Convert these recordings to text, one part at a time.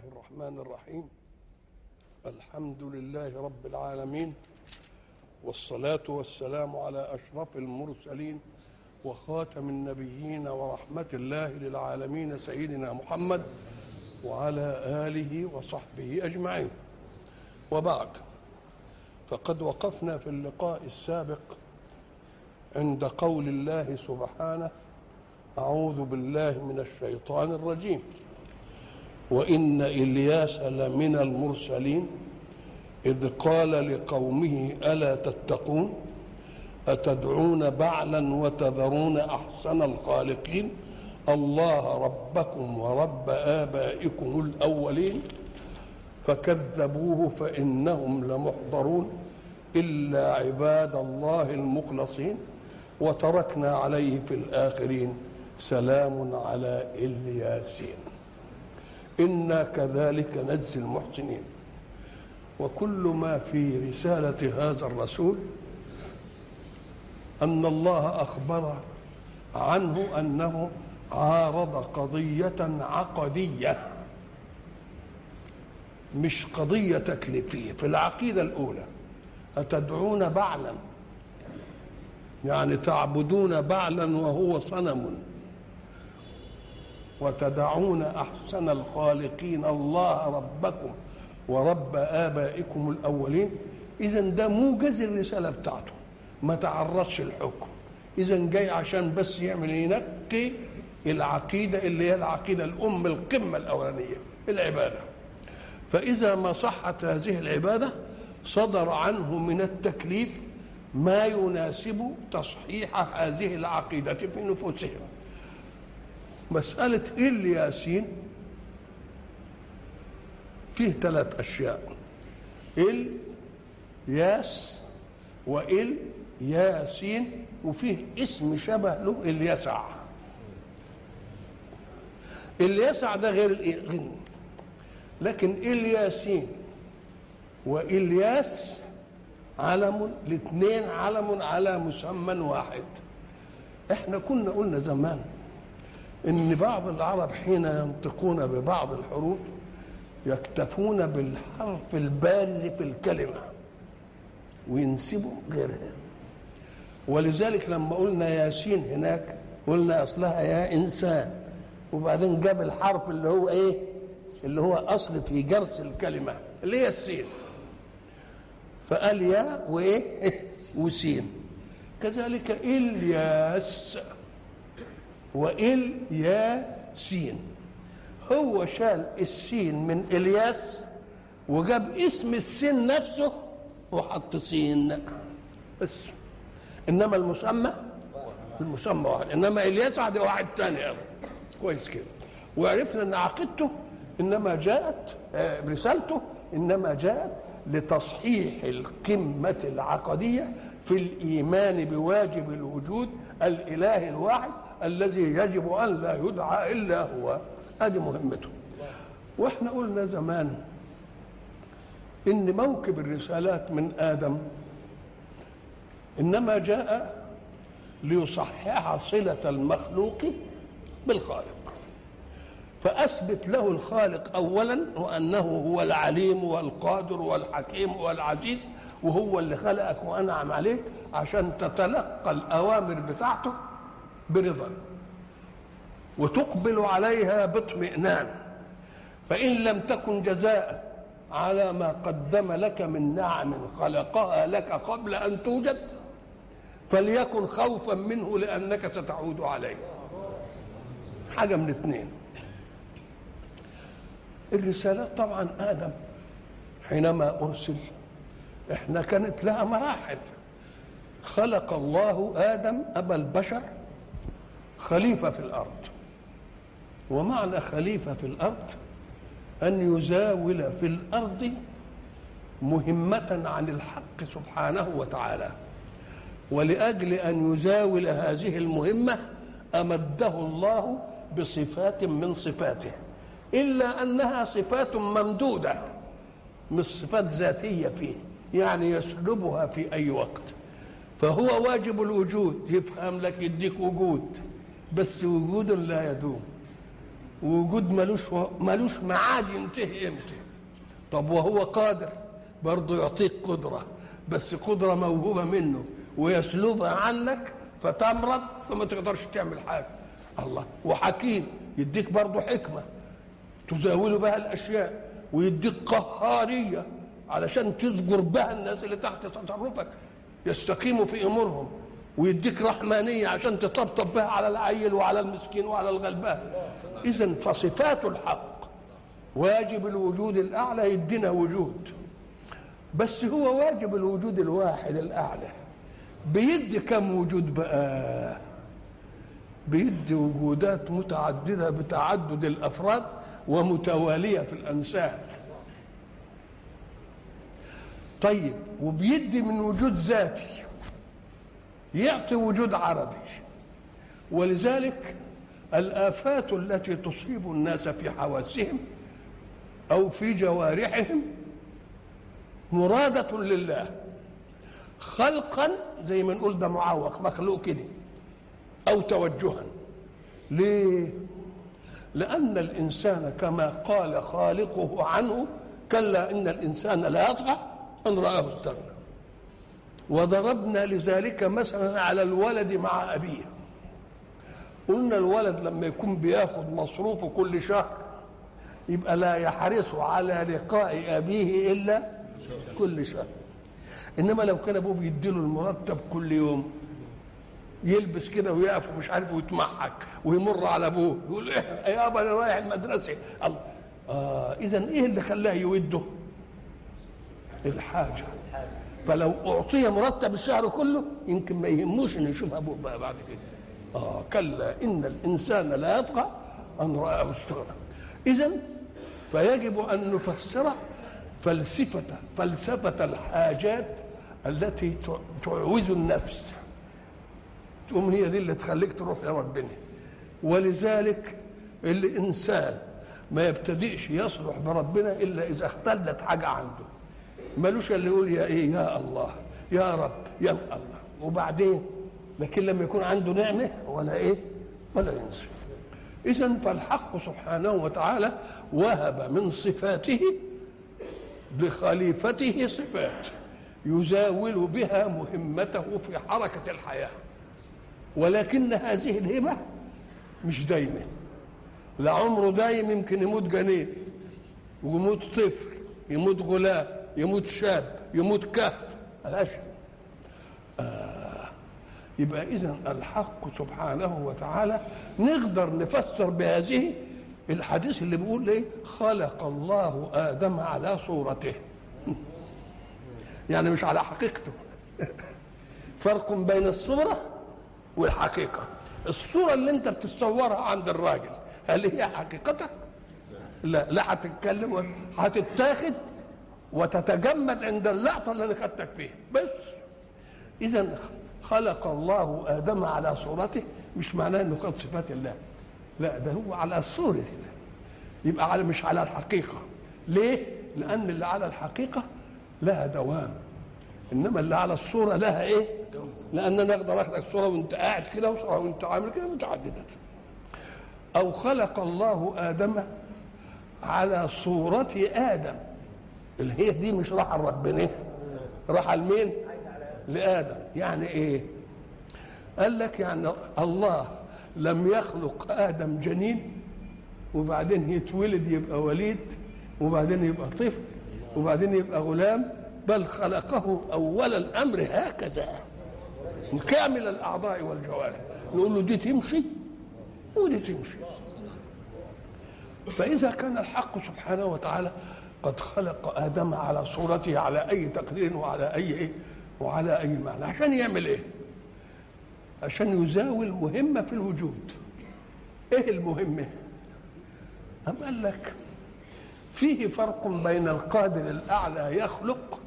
الرحمن الرحيم الحمد لله رب العالمين والصلاة والسلام على أشرف المرسلين وخاتم النبيين ورحمة الله للعالمين سيدنا محمد وعلى آله وصحبه أجمعين وبعد فقد وقفنا في اللقاء السابق عند قول الله سبحانه أعوذ بالله من الشيطان الرجيم وإن إلياس لمن المرسلين إذ قال لقومه ألا تتقون أتدعون بعلا وتذرون أحسن الخالقين الله ربكم ورب آبائكم الأولين فكذبوه فإنهم لمحضرون إلا عباد الله المخلصين وتركنا عليه في الآخرين سلام على الياسين إنا كذلك نجزي المحسنين وكل ما في رسالة هذا الرسول أن الله أخبر عنه أنه عارض قضية عقدية مش قضية تكليفية في العقيدة الأولى أتدعون بعلا يعني تعبدون بعلا وهو صنم وتدعون احسن الخالقين الله ربكم ورب ابائكم الاولين اذا ده موجز الرساله بتاعته ما تعرضش الحكم اذا جاي عشان بس يعمل ينقي العقيده اللي هي العقيده الام القمه الاولانيه العباده فاذا ما صحت هذه العباده صدر عنه من التكليف ما يناسب تصحيح هذه العقيده في نفوسهم مسألة الياسين فيه ثلاث أشياء ال ياس وإل ياسين وفيه اسم شبه له اليسع اليسع ده غير الغن لكن الياسين والياس علم الاثنين علم على مسمى واحد احنا كنا قلنا زمان ان بعض العرب حين ينطقون ببعض الحروف يكتفون بالحرف البارز في الكلمه وينسبوا غيرها ولذلك لما قلنا ياسين هناك قلنا اصلها يا انسان وبعدين جاب الحرف اللي هو ايه اللي هو اصل في جرس الكلمه اللي هي السين فقال يا وايه وسين كذلك الياس وإل يا سين هو شال السين من إلياس وجاب اسم السين نفسه وحط سين بس إنما المسمى المسمى واحد إنما إلياس عاد واحد تاني كويس كده وعرفنا إن عقيدته إنما جاءت رسالته إنما جاءت لتصحيح القمة العقدية في الإيمان بواجب الوجود الإله الواحد الذي يجب ان لا يدعى الا هو هذه مهمته واحنا قلنا زمان ان موكب الرسالات من ادم انما جاء ليصحح صله المخلوق بالخالق فاثبت له الخالق اولا وانه هو العليم والقادر والحكيم والعزيز وهو اللي خلقك وانعم عليك عشان تتلقى الاوامر بتاعته برضا وتقبل عليها باطمئنان فإن لم تكن جزاء على ما قدم لك من نعم خلقها لك قبل أن توجد فليكن خوفا منه لأنك ستعود عليه حاجة من اثنين الرسالات طبعا آدم حينما أرسل احنا كانت لها مراحل خلق الله آدم أبا البشر خليفة في الأرض ومعنى خليفة في الأرض أن يزاول في الأرض مهمة عن الحق سبحانه وتعالى ولأجل أن يزاول هذه المهمة أمده الله بصفات من صفاته إلا أنها صفات ممدودة مش صفات ذاتية فيه يعني يسلبها في أي وقت فهو واجب الوجود يفهم لك يديك وجود بس وجود لا يدوم ووجود ملوش ملوش ميعاد ينتهي امتى طب وهو قادر برضه يعطيك قدره بس قدره موهوبه منه ويسلبها عنك فتمرض فما تقدرش تعمل حاجه الله وحكيم يديك برضه حكمه تزاول بها الاشياء ويديك قهاريه علشان تزجر بها الناس اللي تحت تصرفك يستقيموا في امورهم ويديك رحمانيه عشان تطبطب بها على العيل وعلى المسكين وعلى الغلبان اذا فصفات الحق واجب الوجود الاعلى يدينا وجود بس هو واجب الوجود الواحد الاعلى بيدي كم وجود بقى بيدي وجودات متعدده بتعدد الافراد ومتواليه في الانساب طيب وبيدي من وجود ذاتي يعطي وجود عربي ولذلك الآفات التي تصيب الناس في حواسهم أو في جوارحهم مرادة لله خلقا زي ما نقول ده معوق مخلوق كده أو توجها ليه؟ لأن الإنسان كما قال خالقه عنه كلا إن الإنسان لا يطغى أن رآه استغنى وضربنا لذلك مثلا على الولد مع أبيه قلنا الولد لما يكون بياخد مصروفه كل شهر يبقى لا يحرص على لقاء أبيه إلا كل شهر إنما لو كان أبوه بيديله المرتب كل يوم يلبس كده ويقف ومش عارف ويتمحك ويمر على ابوه يقول ايه يابا انا رايح المدرسه الله آه اذا ايه اللي خلاه يوده؟ الحاجه فلو اعطي مرتب الشهر كله يمكن ما يهموش انه يشوف ابوه بقى بعد كده اه كلا ان الانسان لا يطغى ان راه استغنى اذا فيجب ان نفسر فلسفه فلسفه الحاجات التي تعوز النفس تقوم هي دي اللي تخليك تروح لربنا ولذلك الانسان ما يبتدئش يصلح بربنا الا اذا اختلت حاجه عنده ملوش اللي يقول يا ايه يا الله يا رب يا الله وبعدين لكن لما يكون عنده نعمه ولا ايه ولا ينسى اذا فالحق سبحانه وتعالى وهب من صفاته بخليفته صفات يزاول بها مهمته في حركه الحياه ولكن هذه الهبه مش دايمه لعمره دايم يمكن يموت جنين ويموت طفل يموت غلام يموت شاب يموت كهف ملهاش آه يبقى اذا الحق سبحانه وتعالى نقدر نفسر بهذه الحديث اللي بيقول ايه خلق الله ادم على صورته يعني مش على حقيقته فرق بين الصوره والحقيقه الصوره اللي انت بتتصورها عند الراجل هل هي حقيقتك لا لا هتتكلم هتتاخد وتتجمد عند اللقطه اللي انا خدتك فيها بس اذا خلق الله ادم على صورته مش معناه انه خد صفات الله لا ده هو على صوره الله يبقى على مش على الحقيقه ليه لان اللي على الحقيقه لها دوام انما اللي على الصوره لها ايه لان انا اقدر اخدك صوره وانت قاعد كده وصوره وانت عامل كده متعدده او خلق الله ادم على صوره ادم اللي هي دي مش راحه لربنا راحه لمين لادم يعني ايه قال لك يعني الله لم يخلق ادم جنين وبعدين يتولد يبقى وليد وبعدين يبقى طفل وبعدين يبقى غلام بل خلقه اول الامر هكذا كامل الاعضاء والجوارح نقول له دي تمشي ودي تمشي فاذا كان الحق سبحانه وتعالى قد خلق ادم على صورته على اي تقدير وعلى اي ايه وعلى اي معنى عشان يعمل ايه عشان يزاول مهمه في الوجود ايه المهمه أم قال لك فيه فرق بين القادر الأعلى يخلق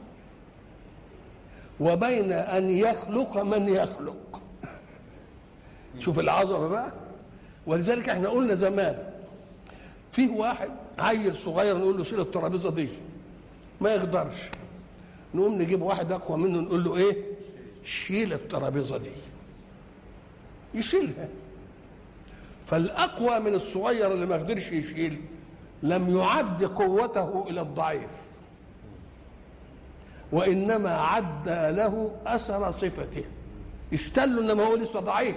وبين أن يخلق من يخلق شوف العظمة بقى ولذلك احنا قلنا زمان فيه واحد عيل صغير نقول له شيل الترابيزة دي ما يقدرش نقوم نجيب واحد أقوى منه نقول له إيه شيل الترابيزة دي يشيلها فالاقوى من الصغير اللي ما قدرش يشيل لم يعد قوته الى الضعيف وانما عدى له اثر صفته اشتله انما هو لسه ضعيف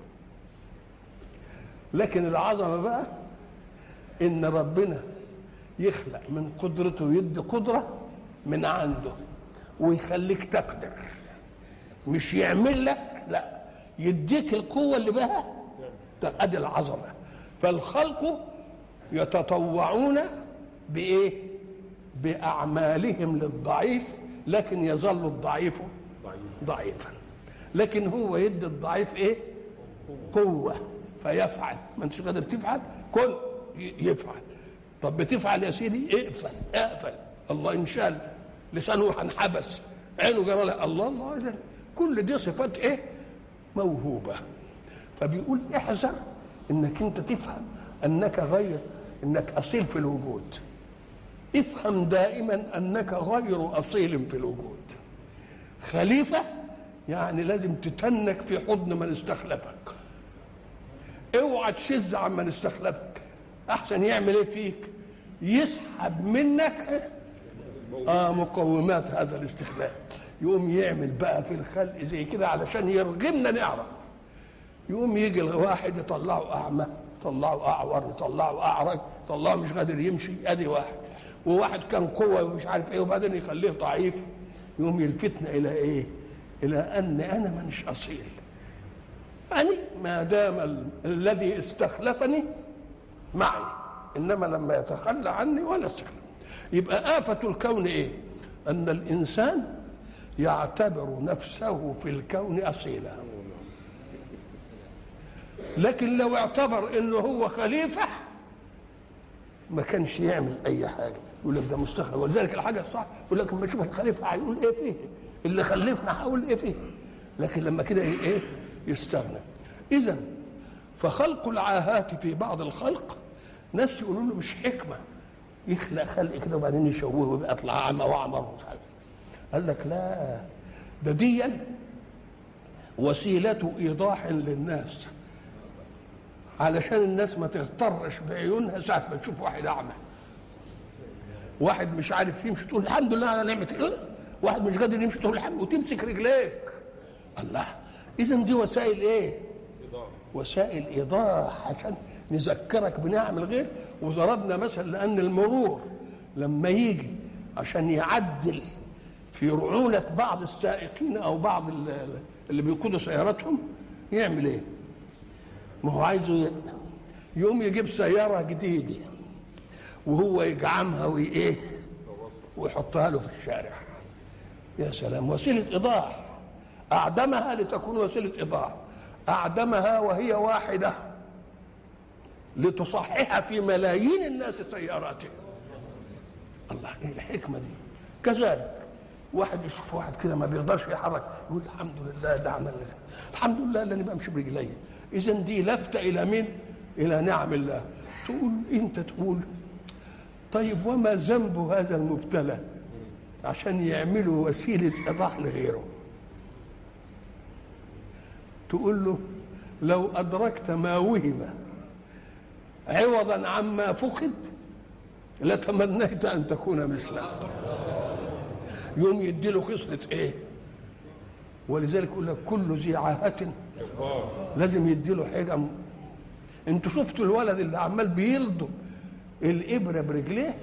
لكن العظمه بقى ان ربنا يخلق من قدرته ويدي قدره من عنده ويخليك تقدر مش يعمل لك لا يديك القوه اللي بها ادي العظمه فالخلق يتطوعون بايه باعمالهم للضعيف لكن يظل الضعيف ضعيفا لكن هو يدي الضعيف ايه قوه فيفعل ما انتش قادر تفعل كل يفعل طب بتفعل يا سيدي اقفل اقفل الله انشال لسانه انحبس عينه جرى الله الله اذا كل دي صفات ايه موهوبه فبيقول احذر انك انت تفهم انك غير انك اصيل في الوجود افهم دائما انك غير اصيل في الوجود خليفه يعني لازم تتنك في حضن من استخلفك اوعى تشذ عن من استخلفك احسن يعمل ايه فيك يسحب منك اه مقومات هذا الاستخلاف يقوم يعمل بقى في الخلق زي كده علشان يرغمنا نعرف يقوم يجي الواحد يطلعه اعمى يطلعه اعور يطلعه اعرج يطلعه مش قادر يمشي ادي واحد وواحد كان قوه ومش عارف ايه وبعدين يخليه ضعيف يقوم يلفتنا الى ايه؟ الى ان انا مانيش اصيل يعني ما دام ال- الذي استخلفني معي انما لما يتخلى عني ولا استخلف يبقى آفة الكون ايه؟ ان الانسان يعتبر نفسه في الكون اصيلا لكن لو اعتبر انه هو خليفه ما كانش يعمل اي حاجه يقول لك ده مستخلف ولذلك الحاجه الصح يقول لك لما يشوف الخليفه هيقول ايه فيه اللي خلفنا هقول ايه فيه لكن لما كده ايه يستغنى اذا فخلق العاهات في بعض الخلق ناس يقولوا له مش حكمه يخلق خلق كده وبعدين يشوهه ويبقى يطلع عمى واعمر ومش عارف قال لك لا ده ديا وسيله ايضاح للناس علشان الناس ما تغترش بعيونها ساعة ما تشوف واحد أعمى واحد مش عارف يمشي تقول الحمد لله على نعمة الإيه واحد مش قادر يمشي تقول الحمد وتمسك رجليك الله إذا دي وسائل إيه؟ وسائل إيضاح عشان نذكرك بنعم الغير وضربنا مثل لأن المرور لما يجي عشان يعدل في رعونة بعض السائقين أو بعض اللي بيقودوا سياراتهم يعمل إيه؟ ما هو عايزه يقوم يجيب سياره جديده وهو يجعمها وايه ويحطها له في الشارع يا سلام وسيله ايضاح اعدمها لتكون وسيله ايضاح اعدمها وهي واحده لتصحح في ملايين الناس سياراتهم الله ايه الحكمه دي كذلك واحد يشوف واحد كده ما بيقدرش يحرك يقول الحمد لله ده عمل الحمد لله اللي انا بمشي برجلي اذا دي لفته الى مين الى نعم الله تقول انت تقول طيب وما ذنب هذا المبتلى عشان يعملوا وسيله ايضاح لغيره تقول له لو ادركت ما وهب عوضا عما فقد لتمنيت ان تكون مثله يوم يدي له خصله ايه ولذلك يقول لك كل ذي عاهه لازم يدي له حاجه م... انتوا شفتوا الولد اللي عمال بيلضم الابره برجليه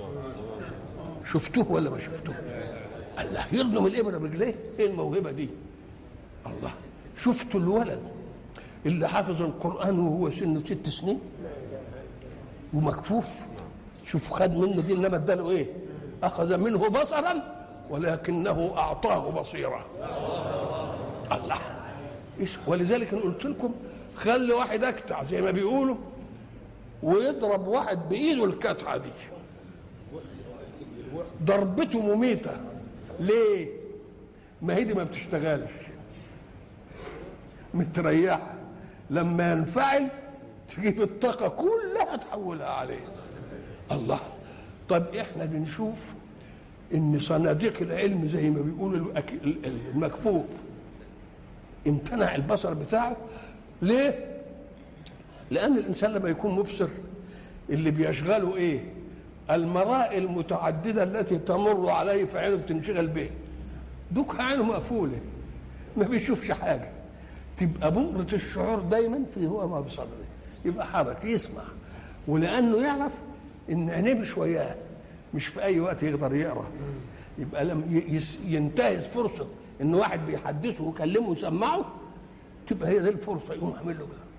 شفتوه ولا ما شفتوه الله يلضم الابره برجليه ايه الموهبه دي الله شفتوا الولد اللي حافظ القران وهو سنه ست سنين ومكفوف شوف خد منه دي انما اداله ايه اخذ منه بصرا ولكنه اعطاه بصيره الله ولذلك انا قلت لكم خلي واحد اكتع زي ما بيقولوا ويضرب واحد بايده الكتعه دي ضربته مميته ليه ما هي دي ما بتشتغلش متريحه لما ينفعل تجيب الطاقه كلها تحولها عليه الله طب احنا بنشوف ان صناديق العلم زي ما بيقولوا المكفوف امتنع البصر بتاعه ليه لان الانسان لما يكون مبصر اللي بيشغله ايه المرائي المتعدده التي تمر عليه فعينه بتنشغل به دوك عينه مقفوله ما بيشوفش حاجه تبقى بؤرة الشعور دايما في هو ما بصدره يبقى حرك يسمع ولانه يعرف ان عينيه مش وياه مش في اي وقت يقدر يقرا يبقى لم يس- ينتهز فرصه ان واحد بيحدثه ويكلمه ويسمعه تبقى هي دي الفرصه يقوم عامل له كده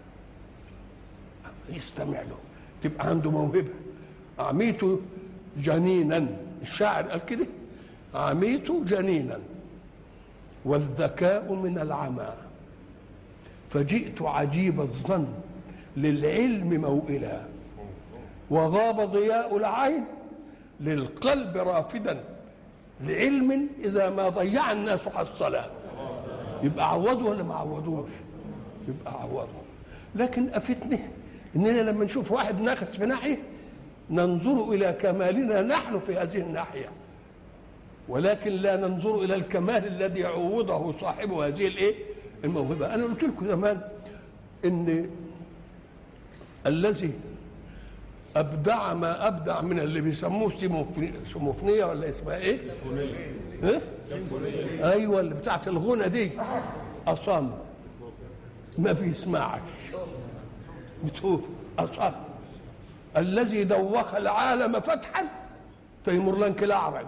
يستمع له تبقى عنده موهبه عميت جنينا الشاعر قال كده عميت جنينا والذكاء من العمى فجئت عجيب الظن للعلم موئلا وغاب ضياء العين للقلب رافدا لعلم اذا ما ضيع الناس حصلا يبقى عوضوا ولا ما عوضوش يبقى عوضوا لكن افتني اننا لما نشوف واحد ناقص في ناحيه ننظر الى كمالنا نحن في هذه الناحيه ولكن لا ننظر الى الكمال الذي يعوضه صاحب هذه الايه الموهبه انا قلت لكم زمان ان الذي ابدع ما ابدع من اللي بيسموه سيموفني- سيموفنيه ولا اسمها ايه؟ ايه؟ ايوه اللي بتاعت الغنى دي اصم ما بيسمعش بتقول اصم الذي دوخ العالم فتحا تيمرلانك الاعرج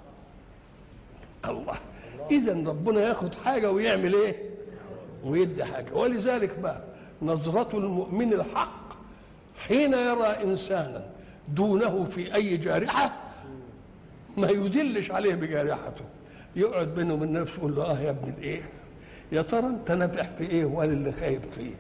الله اذا ربنا ياخد حاجه ويعمل ايه ويدي حاجه ولذلك بقى نظره المؤمن الحق حين يرى انسانا دونه في اي جارحه ما يدلش عليه بجارحته يقعد بينه وبين نفسه يقول له اه يا ابن الايه يا ترى انت نافع في ايه ولا اللي خايب فيه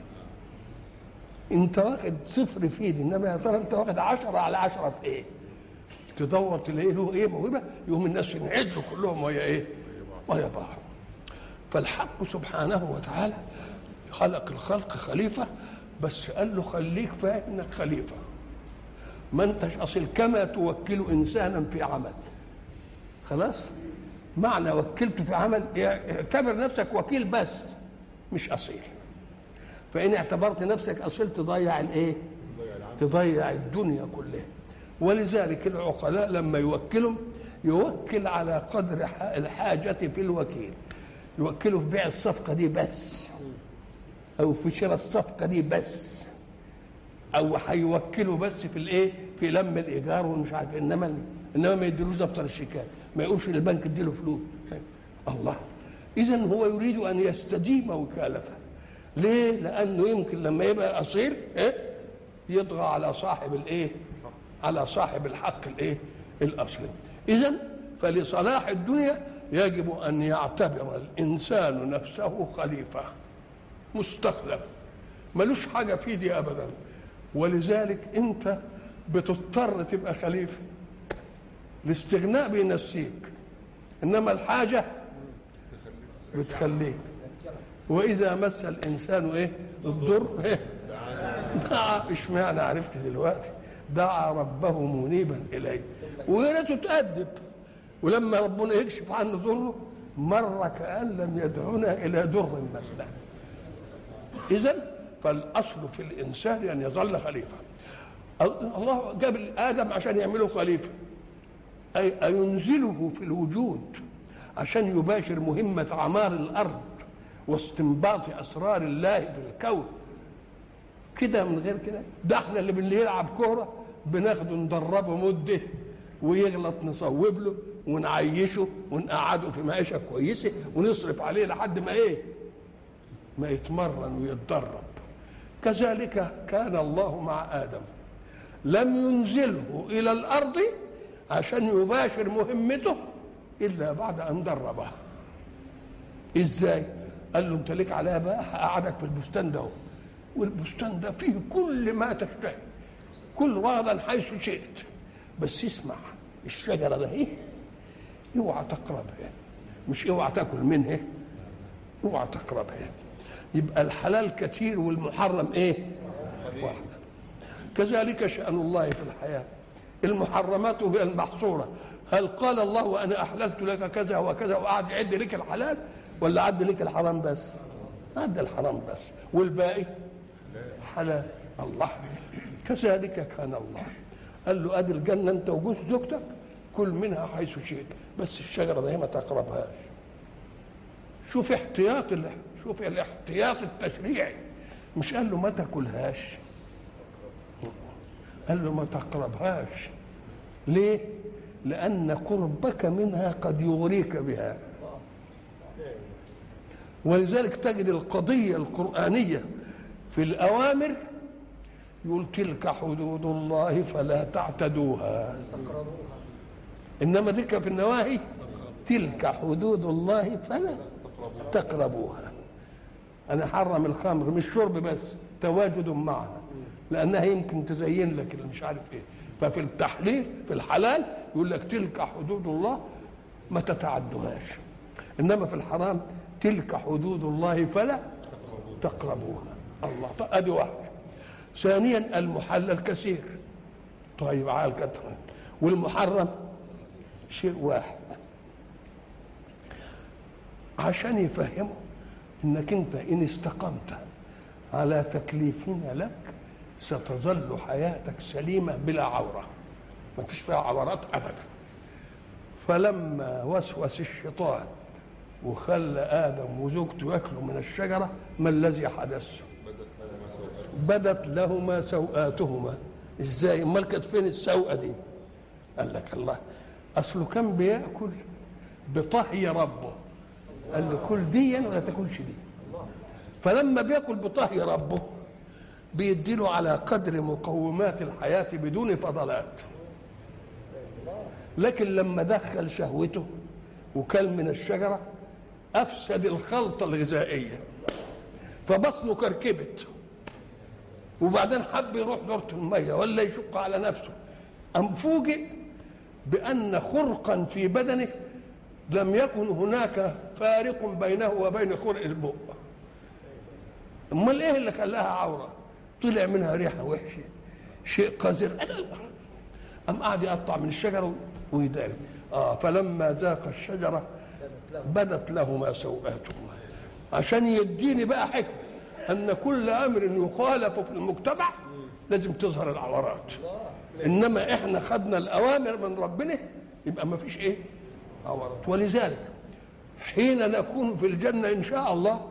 انت واخد صفر فيه دي انما يا ترى انت واخد عشرة على عشرة في ايه تدور تلاقي له ايه موهبه يقوم الناس ينعد له كلهم وهي ايه وهي بعض فالحق سبحانه وتعالى خلق الخلق خليفه بس قال له خليك فاهم انك خليفه ما انتش اصل كما توكل انسانا في عمل خلاص معنى وكلته في عمل اعتبر نفسك وكيل بس مش اصيل فان اعتبرت نفسك اصيل تضيع الايه تضيع الدنيا كلها ولذلك العقلاء لما يوكلهم يوكل على قدر ح- الحاجة في الوكيل يوكله في بيع الصفقة دي بس أو في شراء الصفقة دي بس أو هيوكله بس في الإيه؟ في لم الإيجار ومش عارف إنما إنما ما يديلوش دفتر الشيكات ما يقولش للبنك اديله فلوس الله إذا هو يريد أن يستديم وكالته ليه؟ لأنه يمكن لما يبقى أصيل إيه؟ يطغى على صاحب الإيه؟ على صاحب الحق الايه الاصلي اذا فلصلاح الدنيا يجب ان يعتبر الانسان نفسه خليفه مستخلف ملوش حاجه في دي ابدا ولذلك انت بتضطر تبقى خليفه الاستغناء بينسيك انما الحاجه بتخليك واذا مس الانسان ايه الضر ايه دعا اشمعنى عرفت دلوقتي دعا ربه منيبا اليه ويا ريته تأدب ولما ربنا يكشف عنه ضره مر كأن لم يدعنا إلى در مثله إذا فالأصل في الإنسان أن يظل خليفة الله جاب آدم عشان يعمله خليفة أي أينزله في الوجود عشان يباشر مهمة عمار الأرض واستنباط أسرار الله في الكون كده من غير كده ده احنا اللي بنلعب كوره بناخده ندربه مده ويغلط نصوب له ونعيشه ونقعده في معيشه كويسه ونصرف عليه لحد ما ايه؟ ما يتمرن ويتدرب كذلك كان الله مع ادم لم ينزله الى الارض عشان يباشر مهمته الا بعد ان دربه ازاي؟ قال له انت ليك عليها بقى هقعدك في البستان ده والبستان ده فيه كل ما تشتهي كل رغدا حيث شئت بس اسمع الشجره ده ايه اوعى تقربها مش اوعى تاكل منها اوعى تقربها يبقى الحلال كثير والمحرم ايه واحد كذلك شأن الله في الحياة المحرمات هي المحصورة هل قال الله وأنا أحللت لك كذا وكذا وقعد يعد لك الحلال ولا عد لك الحرام بس عد الحرام بس والباقي حلال الله كذلك كان الله قال له ادي الجنه انت وجوز زوجتك كل منها حيث شئت بس الشجره دي ما تقربهاش شوف احتياط شوف الاحتياط التشريعي مش قال له ما تاكلهاش قال له ما تقربهاش ليه لان قربك منها قد يغريك بها ولذلك تجد القضيه القرانيه في الاوامر يقول تلك حدود الله فلا تعتدوها انما ذكر في النواهي تلك حدود الله فلا تقربوها انا حرم الخمر مش شرب بس تواجد معها لانها يمكن تزين لك اللي مش عارف ايه ففي التحليل في الحلال يقول لك تلك حدود الله ما تتعدوهاش انما في الحرام تلك حدود الله فلا تقربوها الله طيب ادي واحد ثانيا المحلل كثير طيب عال كثرة والمحرم شيء واحد عشان يفهموا انك انت ان استقمت على تكليفنا لك ستظل حياتك سليمة بلا عورة ما فيش فيها عورات أبدا فلما وسوس الشيطان وخلى آدم وزوجته يأكلوا من الشجرة ما الذي حدث بدت لهما سوآتهما ازاي امال كانت فين السوءة دي قال لك الله اصله كان بياكل بطهي ربه قال له كل دي ولا تاكلش دي فلما بياكل بطهي ربه بيديله على قدر مقومات الحياة بدون فضلات لكن لما دخل شهوته وكل من الشجرة أفسد الخلطة الغذائية فبطنه كركبت وبعدين حب يروح دورة المية ولا يشق على نفسه أم فوجئ بأن خرقا في بدنه لم يكن هناك فارق بينه وبين خرق البؤ امال ايه اللي خلاها عوره طلع منها ريحه وحشه شيء قذر أم قعد يقطع من الشجرة ويداري آه فلما ذاق الشجرة بدت لهما سوآتهما عشان يديني بقى حكمة أن كل أمر يخالف في المجتمع لازم تظهر العورات إنما إحنا خدنا الأوامر من ربنا يبقى ما فيش إيه عورات ولذلك حين نكون في الجنة إن شاء الله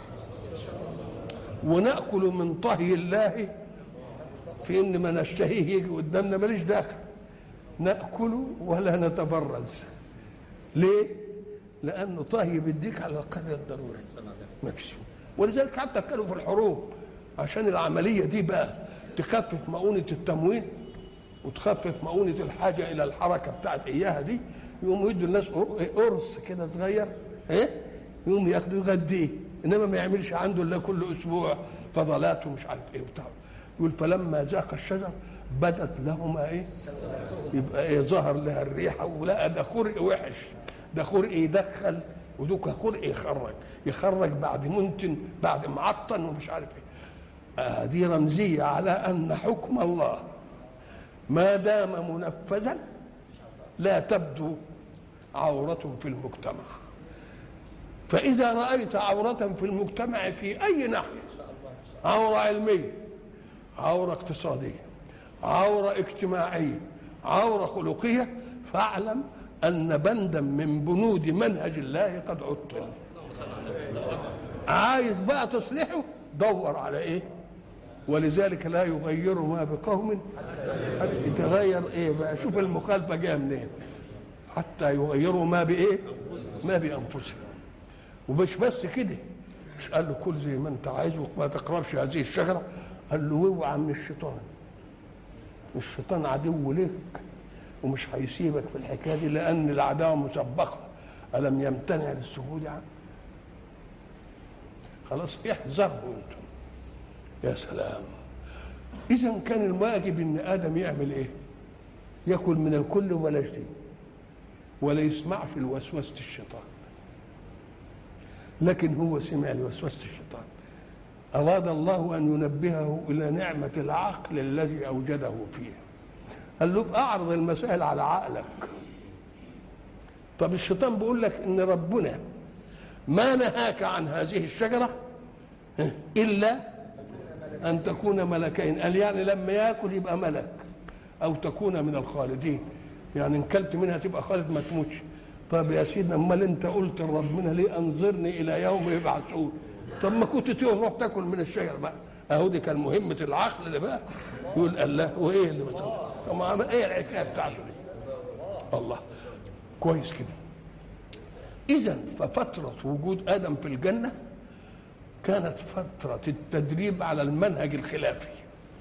وناكل من طهي الله في ان ما نشتهيه يجي قدامنا ماليش داخل ناكل ولا نتبرز ليه لانه طهي بيديك على قدر الضروري ما فيش ولذلك حتى كانوا في الحروب عشان العمليه دي بقى تخفف مؤونه التموين وتخفف مؤونه الحاجه الى الحركه بتاعت اياها دي يقوموا يدوا الناس قرص كده صغير ايه يقوم ياخدوا يغديه انما ما يعملش عنده الا كل اسبوع فضلات ومش عارف ايه وبتاع يقول فلما ذاق الشجر بدت لهما ايه يبقى ايه ظهر لها الريحه ولا ده خرق وحش ده خرق يدخل ودوك خرق يخرج يخرج بعد منتن بعد معطن ومش عارف ايه آه دي رمزيه على ان حكم الله ما دام منفذا لا تبدو عوره في المجتمع فإذا رأيت عورة في المجتمع في أي ناحية عورة علمية عورة اقتصادية عورة اجتماعية عورة خلقية فاعلم أن بندا من بنود منهج الله قد عطل عايز بقى تصلحه دور على ايه ولذلك لا يغير ما بقوم حتى يتغير ايه بقى شوف المخالفه جايه منين حتى يغيروا ما بايه ما بانفسهم ومش بس كده مش قال له كل زي ما انت عايز وما تقربش هذه الشجره قال له اوعى من الشيطان الشيطان عدو لك ومش هيسيبك في الحكايه دي لان العداوه مسبقه الم يمتنع للسجود عنه خلاص احذروا انتم يا سلام اذا كان الواجب ان ادم يعمل ايه ياكل من الكل ولا شيء ولا يسمعش لوسوسه الشيطان لكن هو سمع لوسوسه الشيطان أراد الله أن ينبهه إلى نعمة العقل الذي أوجده فيه قال له أعرض المسائل على عقلك طب الشيطان بيقول لك إن ربنا ما نهاك عن هذه الشجرة إلا ان تكون ملكين قال يعني لما ياكل يبقى ملك او تكون من الخالدين يعني ان كلت منها تبقى خالد ما تموتش طب يا سيدنا امال انت قلت لربنا ليه انظرني الى يوم يبعثون طب ما كنت تروح تاكل من الشجر بقى اهو دي كان مهمه العقل اللي بقى يقول الله وايه اللي بتقول طب ما عمل ايه الحكايه بتاعته دي الله كويس كده اذا ففتره وجود ادم في الجنه كانت فتره التدريب على المنهج الخلافي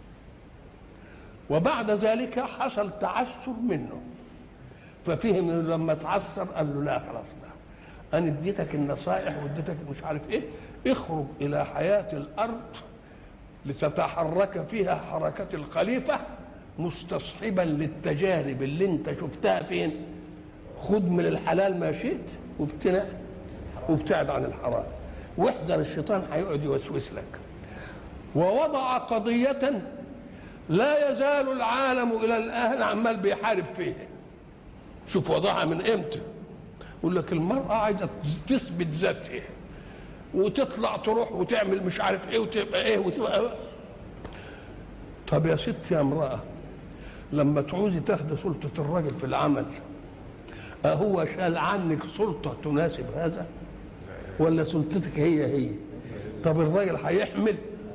وبعد ذلك حصل تعثر منه ففهم انه لما تعثر قال له لا خلاص بقى انا اديتك النصائح واديتك مش عارف ايه اخرج الى حياه الارض لتتحرك فيها حركه الخليفه مستصحبا للتجارب اللي انت شفتها فين خد من الحلال ما شئت وابتنع وابتعد عن الحرام واحذر الشيطان هيقعد يوسوس لك ووضع قضيه لا يزال العالم الى الان عمال بيحارب فيها شوف وضعها من امتى يقول لك المرأة عايزة تثبت ذاتها وتطلع تروح وتعمل مش عارف ايه وتبقى ايه وتبقى إيه. طب يا ست يا امرأة لما تعوزي تاخدي سلطة الراجل في العمل أهو شال عنك سلطة تناسب هذا ولا سلطتك هي هي طب الراجل هيحمل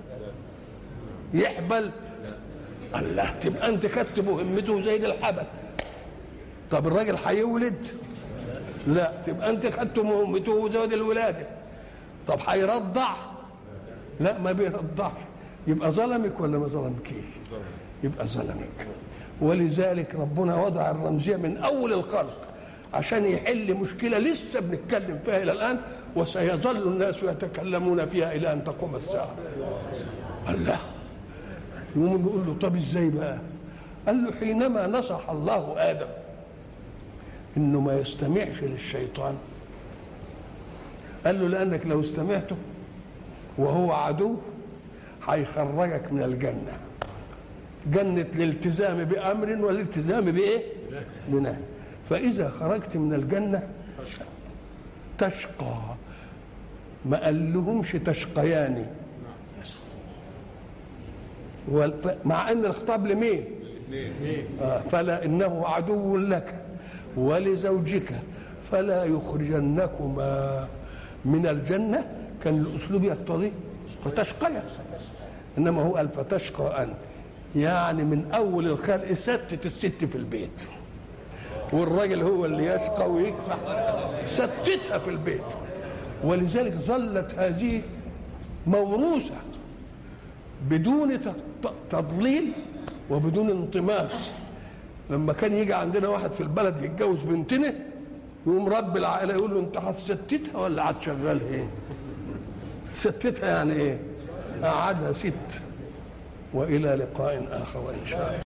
يحبل الله تبقى انت خدت مهمته زي الحبل طب الراجل هيولد لا تبقى انت خدت مهمته زود الولاده طب هيرضع لا ما بيرضعش يبقى ظلمك ولا ما ظلمكيش يبقى ظلمك ولذلك ربنا وضع الرمزيه من اول الخلق عشان يحل مشكله لسه بنتكلم فيها الى الان وسيظل الناس يتكلمون فيها الى ان تقوم الساعه الله يقوم نقول له طب ازاي بقى قال له حينما نصح الله ادم انه ما يستمعش للشيطان قال له لانك لو استمعته وهو عدو هيخرجك من الجنه جنه الالتزام بامر والالتزام بايه بنهي فاذا خرجت من الجنه تشقى ما قال لهمش تشقيان مع ان الخطاب لمين آه فلا انه عدو لك ولزوجك فلا يخرجنكما من الجنة كان الأسلوب يقتضي فتشقيا إنما هو قال فتشقى أنت يعني من أول الخلق ستت الست في البيت والراجل هو اللي يشقى ويكفح ستتها في البيت ولذلك ظلت هذه موروثة بدون تضليل وبدون انطماس لما كان يجي عندنا واحد في البلد يتجوز بنتنا يقوم رب العائله يقول له انت هتستتها ولا هتشغلها ايه؟ ستتها يعني ايه؟ قعدها ست والى لقاء اخر ان شاء الله